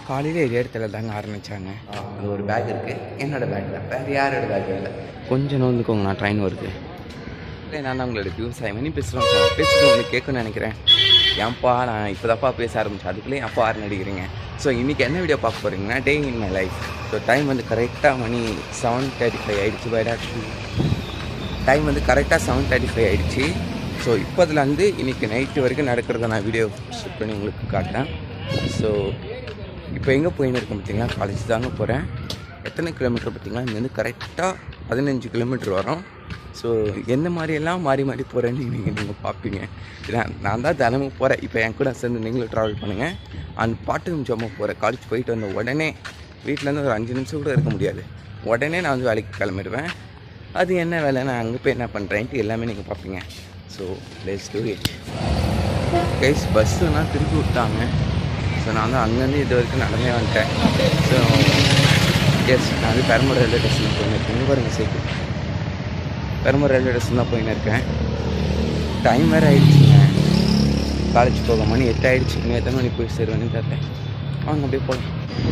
காலையில் இதே இடத்துல தாங்க ஆரம்பித்தாங்க அது ஒரு பேக் இருக்குது என்னோடய பேக் தான் வேறு யாரோட பேக் இல்லை கொஞ்சம் நோந்துக்கோங்க நான் ட்ரெயின் வருது இல்லை நான் தான் உங்களோட விவசாய மணி பேசுகிறோம் சார் பேசுகிறது உங்களுக்கு கேட்கணும்னு நினைக்கிறேன் ஏன்ப்பா நான் இப்போ தப்பா பேச ஆரம்பிச்சேன் அதுக்குள்ளே அப்பா ஆறு நடிக்கிறீங்க ஸோ இன்றைக்கி என்ன வீடியோ பார்க்க போகிறீங்கன்னா day in my life so time வந்து கரெக்டாக மணி செவன் தேர்ட்டி ஃபைவ் ஆகிடுச்சு பைடா டைம் வந்து கரெக்டாக செவன் தேர்ட்டி ஃபைவ் ஆகிடுச்சு ஸோ இப்போதுலேருந்து இன்றைக்கி நைட்டு வரைக்கும் நடக்கிறத நான் வீடியோ ஷூட் பண்ணி உங்களுக்கு காட்டுறேன் ஸோ இப்போ எங்கே போயின்னு இருக்கேன் பார்த்தீங்களா காலேஜ் தாங்க போகிறேன் எத்தனை கிலோமீட்டர் பார்த்தீங்களா இங்கேருந்து கரெக்டாக பதினஞ்சு கிலோமீட்டர் வரும் ஸோ எந்த மாதிரியெல்லாம் மாறி மாறி போகிறேன்னு நீங்கள் நீங்கள் பார்ப்பீங்க நான் நான் தான் தினமும் போகிறேன் இப்போ என் கூட சேர்ந்து நீங்களும் ட்ராவல் பண்ணுங்கள் அந்த பாட்டு நிமிஷமாக போகிறேன் காலேஜ் போயிட்டு வந்த உடனே வீட்டிலேருந்து ஒரு அஞ்சு நிமிஷம் கூட இருக்க முடியாது உடனே நான் வந்து வேலைக்கு கிளம்பிடுவேன் அது என்ன வேலை நான் அங்கே போய் என்ன பண்ணுறேன்ட்டு எல்லாமே நீங்கள் பார்ப்பீங்க so let's do it guys பஸ்ஸுலாம் திருப்பி விட்டாங்க ஸோ நான் வந்து அங்கேருந்து இது வரைக்கும் நடந்தே வந்துட்டேன் ஸோ எஸ் நான் வந்து பெரம்பூர் ரயில்வே ஸ்டேஷனில் போயிருக்கேன் இங்கே பாருங்க சைக்கிள் பெரம்பூர் ரயில்வே ஸ்டேஷன் தான் போயின்னு இருக்கேன் டைம் வேறு ஆயிடுச்சுங்க காலேஜ் போக மணி எட்டு ஆயிடுச்சு இன்னும் எத்தனை மணி போய் சேருவேன்னு தெரியல வாங்க அப்படியே போகலாம்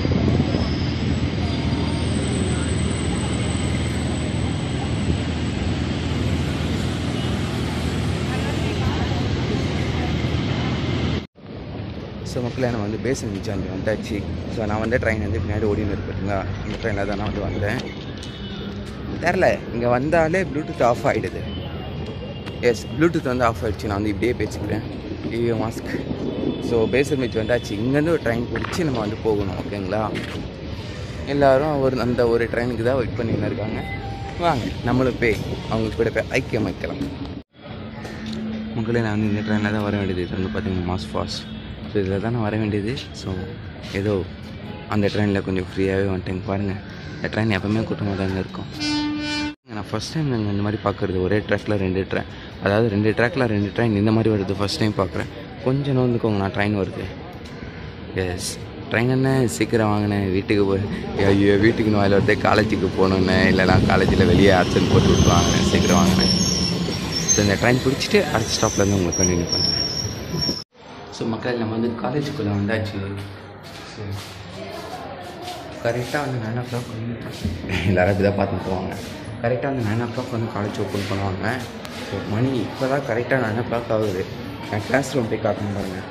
ஸோ மக்களே நான் வந்து பேசன் பீச் வந்து வந்தாச்சு ஸோ நான் வந்து ட்ரெயின் வந்து பின்னாடி ஓடின்னு இருப்பேங்க இந்த ட்ரெயினில் தான் நான் வந்து வந்தேன் தெரில இங்கே வந்தாலே ப்ளூடூத் ஆஃப் ஆகிடுது எஸ் ப்ளூடூத் வந்து ஆஃப் ஆகிடுச்சு நான் வந்து இப்படியே பேசிக்கிறேன் டிவியோ மாஸ்க் ஸோ பேசன் பீச் வந்தாச்சு இங்கேருந்து ஒரு ட்ரெயின் பிடிச்சி நம்ம வந்து போகணும் ஓகேங்களா எல்லோரும் ஒரு அந்த ஒரு ட்ரெயினுக்கு தான் வெயிட் பண்ணின்னு இருக்காங்க வாங்க நம்மளும் போய் அவங்க கூட போய் ஐக்கியம் வைக்கலாம் மக்களே நான் வந்து இந்த ட்ரெயினில் தான் வர வேண்டியது இது வந்து பார்த்தீங்கன்னா மாஸ் ஃபாஸ் ஸோ இதில் தான் நான் வர வேண்டியது ஸோ ஏதோ அந்த ட்ரெயினில் கொஞ்சம் ஃப்ரீயாகவே வந்துட்டேங்க பாருங்கள் இந்த ட்ரெயின் எப்போவுமே கூட்டமாக தாங்க இருக்கும் நான் ஃபஸ்ட் டைம் நாங்கள் இந்த மாதிரி பார்க்குறது ஒரே ட்ராக்கில் ரெண்டு ட்ரெயின் அதாவது ரெண்டு ட்ராக்கில் ரெண்டு ட்ரெயின் இந்த மாதிரி வருது ஃபஸ்ட் டைம் பார்க்குறேன் கொஞ்சம் நோந்துக்கோங்க நான் ட்ரெயின் வருது எஸ் ட்ரெயின் என்ன சீக்கிரம் வாங்கினேன் வீட்டுக்கு போய் ஐயோ வீட்டுக்கு வாயில் வருது காலேஜுக்கு போகணுன்னு இல்லைனா காலேஜில் வெளியே ஆப்சன்ட் போட்டு விட்ருவாங்க சீக்கிரம் வாங்கினேன் ஸோ இந்த ட்ரெயின் பிடிச்சிட்டு அடுத்த ஸ்டாப்லேருந்து உங்களுக்கு கண்டினியூ பண்ணுறேன் ஸோ மக்கள் நம்ம வந்து காலேஜுக்குள்ளே வந்தாச்சு ஸோ கரெக்டாக வந்து நைன் ஓ கிளாக் வந்து எல்லோரும் அப்படி தான் பார்த்துட்டு போவாங்க கரெக்டாக வந்து நைன் ஓ கிளாக் வந்து காலேஜ் ஓப்பன் பண்ணுவாங்க ஸோ மணி இப்போ தான் கரெக்டாக நைன் ஓ கிளாக் ஆகுது நான் கிளாஸ் ரூம் போய் காட்டணும் பாருங்கள்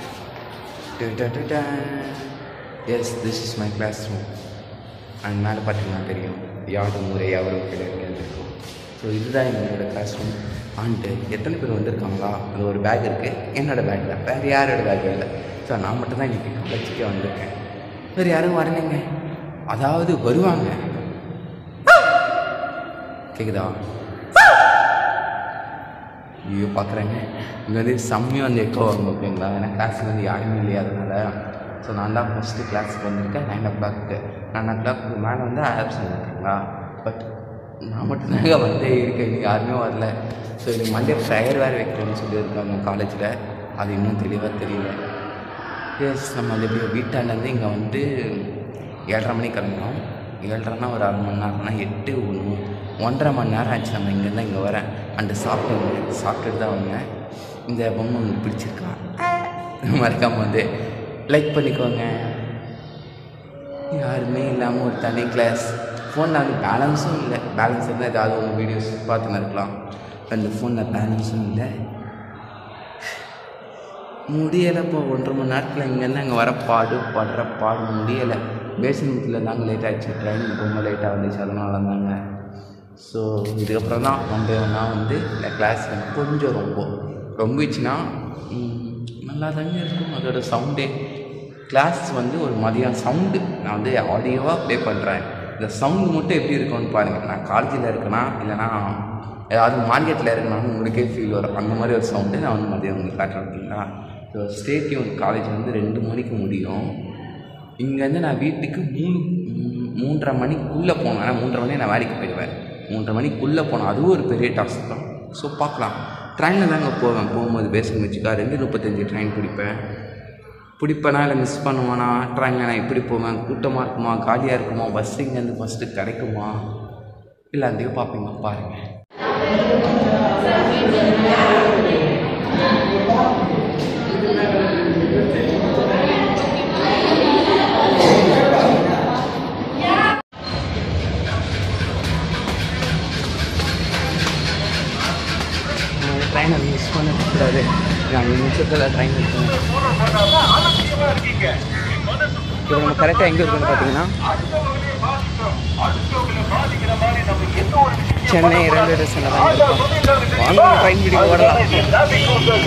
yes this is my classroom and மேலே பார்த்தீங்கன்னா தெரியும் யாரும் முறை அவரும் கிடையாது இருக்கும் ஸோ இதுதான் என்னோட கிளாஸ் ரூம் அண்டு எத்தனை பேர் வந்திருக்காங்களா அது ஒரு பேக் இருக்குது என்னோடய பேக் தான் வேறு யாரோட பேக் இல்லை ஸோ நான் மட்டும் தான் இன்றைக்கி காலேஜுக்கே வந்திருக்கேன் வேறு யாரும் வரலைங்க அதாவது வருவாங்க கேக்குதா ஐயோ பார்க்குறேங்க இங்கே வந்து செம்மையாக வந்து எக்கோ வாங்க ஓகேங்களா ஏன்னா கிளாஸில் வந்து யாருமே இல்லையா அதனால ஸோ நான் தான் ஃபஸ்ட்டு கிளாஸுக்கு வந்திருக்கேன் nine o'clock nine o'clock மேலே வந்து ஆப்சன் இருக்குங்களா பட் நான் மட்டும்தாங்க வந்து இருக்கேன் இன்னும் யாருமே வரல ஸோ இது மண்டே ப்ரேயர் வேறு வைக்கிறேன்னு சொல்லியிருக்காங்க காலேஜில் அது இன்னும் தெளிவாக தெரியல எஸ் நம்ம அந்த எப்படி வீட்டாண்டேருந்து இங்கே வந்து ஏழரை மணிக்கு கிளம்புறோம் ஏழரைனா ஒரு அரை மணி நேரம்னா எட்டு ஒன்று ஒன்றரை மணி நேரம் ஆச்சு நம்ம இங்கேருந்து இங்கே வரேன் அண்டு சாப்பிட்டு சாப்பிட்டுட்டு தான் வந்தேன் இந்த பொம்மை உங்களுக்கு பிடிச்சிருக்கா மறக்காமல் வந்து லைக் பண்ணிக்கோங்க யாருமே இல்லாமல் ஒரு தனி கிளாஸ் ஃபோனில் வந்து பேலன்ஸும் இல்லை பேலன்ஸ் இருந்தால் ஏதாவது உங்கள் வீடியோஸ் பார்த்துன்னு இருக்கலாம் அந்த ஃபோனில் பேலன்ஸும் இல்லை முடியலைப்போ ஒன்றரை மணி நேரத்தில் இங்கேருந்து அங்கே வர பாடு படுற பாடு முடியலை பேசன் வீட்டில் தாங்க லேட் ஆகிடுச்சு ட்ரெயின் ரொம்ப லேட்டாக வந்துச்சு அதனால தாங்க ஸோ இதுக்கப்புறம் தான் வந்து நான் வந்து இந்த கிளாஸ் எனக்கு கொஞ்சம் ரொம்ப ரொம்பிச்சுன்னா நல்லா தாங்க இருக்கும் அதோட சவுண்டே கிளாஸ் வந்து ஒரு மதியம் சவுண்டு நான் வந்து ஆடியோவாக ப்ளே பண்ணுறேன் இந்த சவுண்டு மட்டும் எப்படி இருக்கும்னு பாருங்கள் நான் காலேஜில் இருக்கேனா இல்லைனா ஏதாவது மார்க்கெட்டில் இருக்கனாலும் உங்களுக்கே ஃபீல் வரும் அந்த மாதிரி ஒரு சவுண்டு நான் வந்து மதியம் உங்களுக்கு காட்டுறேன் ஓகேங்களா ஸோ ஸ்டேட்யூன் காலேஜ் வந்து ரெண்டு மணிக்கு முடியும் இங்கேருந்து நான் வீட்டுக்கு மூணு மூன்றரை மணிக்குள்ளே போனேன் ஏன்னா மூன்றரை மணி நான் வேலைக்கு போயிடுவேன் மூன்றரை மணிக்குள்ளே போனேன் அதுவும் ஒரு பெரிய டாஸ்க் தான் ஸோ பார்க்கலாம் ட்ரெயினில் தாங்க போவேன் போகும்போது பேசுங்க வச்சுக்கா ரெண்டு முப்பத்தஞ்சு ட்ரெயின் பிடிப்பேன் பிடிப்பேனா இல்லை மிஸ் பண்ணுவானா ட்ரெயினில் நான் எப்படி போவேன் கூட்டமாக இருக்குமா காலியாக இருக்குமா பஸ் இங்கேருந்து ஃபஸ்ட்டு கிடைக்குமா இல்லை அதையும் பார்ப்பீங்க பாருங்கள் லோக்கலில் ட்ரெயின் இருக்குங்க இப்போ நம்ம கரெக்டாக எங்கே இருக்குன்னு பார்த்தீங்கன்னா சென்னை ரயில்வே ஸ்டேஷனில் தான் இருக்கோம் வாங்க ட்ரெயின் பிடிக்க ஓடலாம்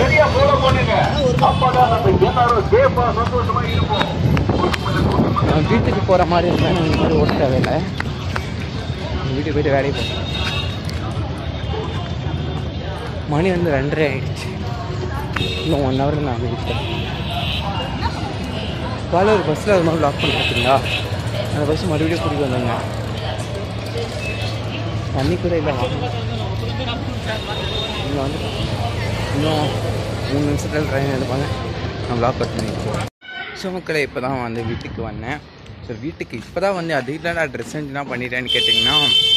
நான் வீட்டுக்கு போகிற மாதிரி இருந்தால் நான் இந்த மாதிரி ஓட்ட தேவையில்லை வீட்டுக்கு போயிட்டு வேலைக்கு போகிறேன் மணி வந்து ரெண்டரை ஆயிடுச்சு இன்னும் ஒன் ஹவரில் நான் வீட்டில் காலையில் ஒரு பஸ்ஸில் அது மாதிரி லாக் பண்ணி பார்த்தீங்களா அந்த பஸ் மறுபடியும் கூட்டிகிட்டு வந்தாங்க தண்ணி கூட இல்லை இங்கே வந்து இன்னும் மூணு நிமிஷத்தில் ட்ரெயின் எடுப்பாங்க நான் லாக் கட் பண்ணிப்போம் ஸோ மக்களை இப்போ தான் வந்து வீட்டுக்கு வந்தேன் ஸோ வீட்டுக்கு இப்போ தான் வந்து அது இல்லைடா ட்ரெஸ் சேஞ்ச்லாம் பண்ணிட்டேன்னு கேட்டிங்கன்னா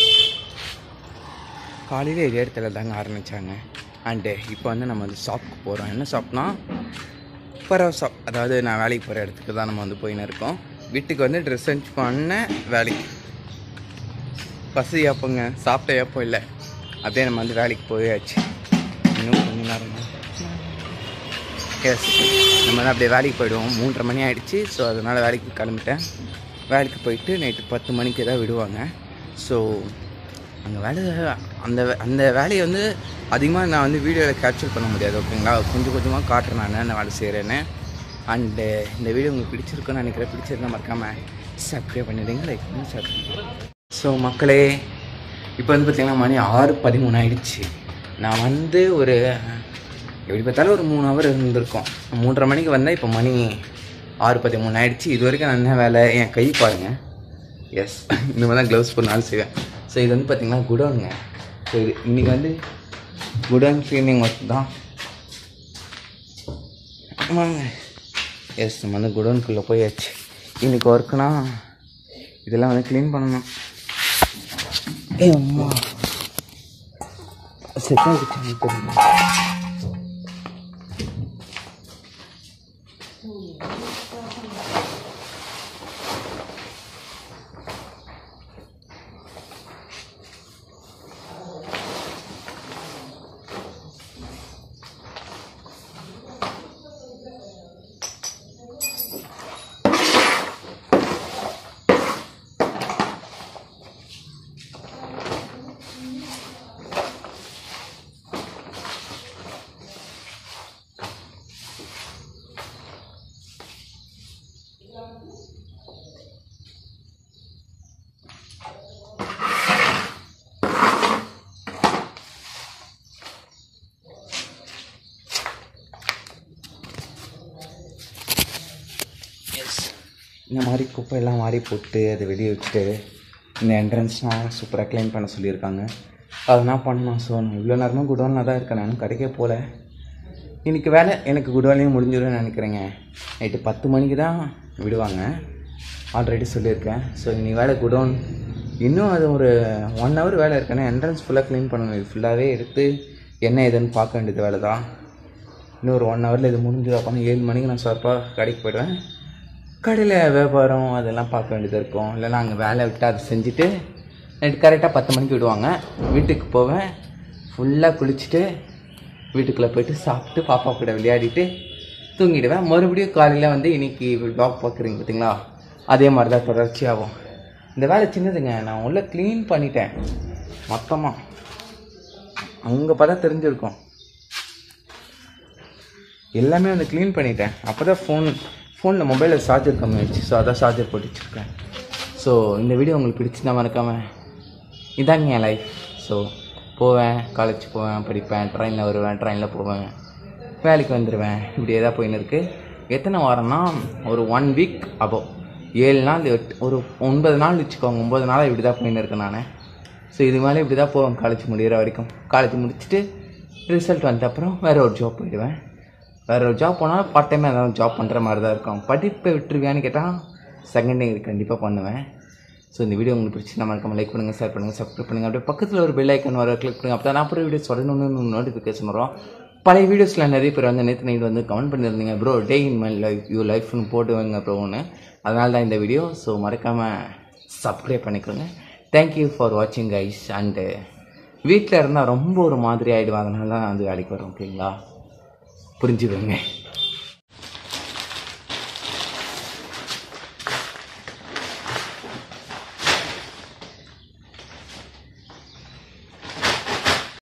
காலையில் இதே இடத்துல தாங்க ஆரம்பித்தாங்க அண்டு இப்போ வந்து நம்ம வந்து ஷாப்புக்கு போகிறோம் என்ன ஷாப்னா பரவ ஷாப் அதாவது நான் வேலைக்கு போகிற இடத்துக்கு தான் நம்ம வந்து போயின்னு இருக்கோம் வீட்டுக்கு வந்து ட்ரெஸ் சேஞ்ச் பண்ண வேலைக்கு பசி ஏப்போங்க சாப்பிட்ட ஏப்பம் இல்லை அப்படியே நம்ம வந்து வேலைக்கு போயாச்சு இன்னும் கொஞ்ச நேரம் எஸ் நம்ம வந்து அப்படியே வேலைக்கு போயிடுவோம் மூன்றரை மணி ஆயிடுச்சு ஸோ அதனால் வேலைக்கு கிளம்பிட்டேன் வேலைக்கு போயிட்டு நைட்டு பத்து மணிக்கு தான் விடுவாங்க ஸோ அந்த வேலை அந்த வே- அந்த வேலையை வந்து அதிகமாக நான் வந்து வீடியோவில் கேப்சர் பண்ண முடியாது ஓகேங்களா கொஞ்சம் கொஞ்சமாக காட்டுறேன் நான் என்ன வேலை செய்கிறேன்னு அண்டு இந்த வீடியோ உங்களுக்கு பிடிச்சிருக்குன்னு நினைக்கிறேன் பிடிச்சிருந்தா மறக்காமல் சப்ஸ்கிரைப் பண்ணிடுங்க லைக் பண்ணி ஷேர் பண்ணுங்க ஸோ மக்களே இப்போ வந்து பார்த்திங்கன்னா மணி ஆறு பதிமூணு ஆயிடுச்சு நான் வந்து ஒரு எப்படி பார்த்தாலும் ஒரு மூணு ஹவர் இருந்திருக்கோம் மூன்றரை மணிக்கு வந்தால் இப்போ மணி ஆறு பதிமூணு ஆயிடுச்சு இது வரைக்கும் நான் என்ன வேலை என் கை பாருங்கள் எஸ் இந்த மாதிரி தான் க்ளவுஸ் போடனாலும் செய்வேன் ஸோ இது வந்து பார்த்திங்கன்னா குடோனுங்க ஸோ இது இன்றைக்கி வந்து குடோன் க்ளீனிங் ஒர்க் தான் ஆமாங்க எஸ் நம்ம வந்து குடோனுக்குள்ளே போயாச்சு இன்றைக்கி ஒர்க்குனா இதெல்லாம் வந்து க்ளீன் பண்ணணும் ஏ அம்மா செட் ஆகிடுச்சு தெரியுமா இந்த மாதிரி குப்பையெல்லாம் மாறி போட்டு அதை வெளியே வச்சுட்டு இந்த என்ட்ரன்ஸ்லாம் சூப்பராக க்ளீன் பண்ண சொல்லியிருக்காங்க அதெல்லாம் பண்ணணும் ஸோ நான் இவ்வளோ நேரமாக குடோனில் தான் இருக்கேன் நானும் கடைக்கே போகல இன்றைக்கி வேலை எனக்கு குடோன்லேயும் முடிஞ்சிடும்னு நினைக்கிறேங்க நைட்டு பத்து மணிக்கு தான் விடுவாங்க ஆல்ரெடி சொல்லியிருக்கேன் ஸோ இன்னைக்கு வேலை குடோன் இன்னும் அது ஒரு ஒன் ஹவர் வேலை இருக்குன்னா என்ட்ரன்ஸ் ஃபுல்லாக க்ளீன் பண்ணணும் இது ஃபுல்லாகவே எடுத்து என்ன ஏதுன்னு பார்க்க வேண்டியது வேலை தான் இன்னும் ஒரு ஒன் ஹவரில் இது முடிஞ்சது அப்போ ஏழு மணிக்கு நான் ஷார்ப்பாக கடைக்கு போயிடுவேன் கடையில் வியாபாரம் அதெல்லாம் பார்க்க வேண்டியது இருக்கும் இல்லைன்னா அங்கே வேலை விட்டு அதை செஞ்சுட்டு நைட்டு கரெக்டாக பத்து மணிக்கு விடுவாங்க வீட்டுக்கு போவேன் ஃபுல்லாக குளிச்சுட்டு வீட்டுக்குள்ளே போயிட்டு சாப்பிட்டு பாப்பா கூட விளையாடிட்டு தூங்கிடுவேன் மறுபடியும் காலையில் வந்து இன்னைக்கு டாக் பார்க்குறீங்க பார்த்தீங்களா அதே மாதிரி தான் தொடர்ச்சியாகும் இந்த வேலை சின்னதுங்க நான் உள்ளே க்ளீன் பண்ணிட்டேன் மொத்தமாக அங்கே பார்த்தா தெரிஞ்சிருக்கும் எல்லாமே வந்து க்ளீன் பண்ணிட்டேன் அப்போ தான் ஃபோன் ஃபோனில் மொபைலில் சார்ஜர் கம்மி ஆயிடுச்சு ஸோ அதான் சார்ஜர் போட்டு வச்சுருக்கேன் ஸோ இந்த வீடியோ உங்களுக்கு பிடிச்சிருந்தா மறக்காமல் இதாங்க என் லைஃப் ஸோ போவேன் காலேஜ் போவேன் படிப்பேன் ட்ரெயினில் வருவேன் ட்ரெயினில் போவேன் வேலைக்கு வந்துடுவேன் இப்படியே தான் போயின்னு இருக்கு எத்தனை வாரம்னா ஒரு ஒன் வீக் அபோ ஏழு நாள் எட்டு ஒரு ஒன்பது நாள் வச்சுக்கோங்க ஒம்பது நாளாக இப்படி தான் போயின்னு இருக்கேன் நான் ஸோ இது மேலே இப்படி தான் போவேன் காலேஜ் முடிகிற வரைக்கும் காலேஜ் முடிச்சுட்டு ரிசல்ட் வந்த அப்புறம் வேறு ஒரு ஜாப் போயிடுவேன் வேறு ஒரு ஜாப் போனால் பார்ட் டைமாக ஏதாவது ஜாப் பண்ணுற மாதிரி தான் இருக்கும் படிப்பை விட்டுருவியான்னு கேட்டால் செகண்ட் டிகிரி கண்டிப்பாக பண்ணுவேன் ஸோ இந்த வீடியோ உங்களுக்கு பிடிச்சி நம்ம இருக்காம லைக் பண்ணுங்கள் ஷேர் பண்ணுங்கள் சப்ஸ்கிரைப் பண்ணுங்கள் அப்படியே பக்கத்தில் ஒரு பெல் ஐக்கன் வர கிளிக் பண்ணுங்கள் அப்போ தான் நான் அப்புறம் வீடியோஸ் வரணும்னு நோட்டிஃபிகேஷன் வரும் பழைய வீடியோஸில் நிறைய பேர் வந்து நேற்று நைட் வந்து கமெண்ட் பண்ணியிருந்தீங்க bro day in my life you லைஃப்னு போட்டுவாங்க ப்ரோன்னு அதனால தான் இந்த வீடியோ ஸோ மறக்காமல் சப்ஸ்கிரைப் பண்ணிக்கோங்க தேங்க்யூ ஃபார் வாட்சிங் கைஸ் அண்டு வீட்டில் இருந்தால் ரொம்ப ஒரு மாதிரி ஆகிடுவேன் அதனால தான் நான் வந்து வேலைக்கு வரேன் ஓகேங்களா புரிஞ்சுக்கோங்க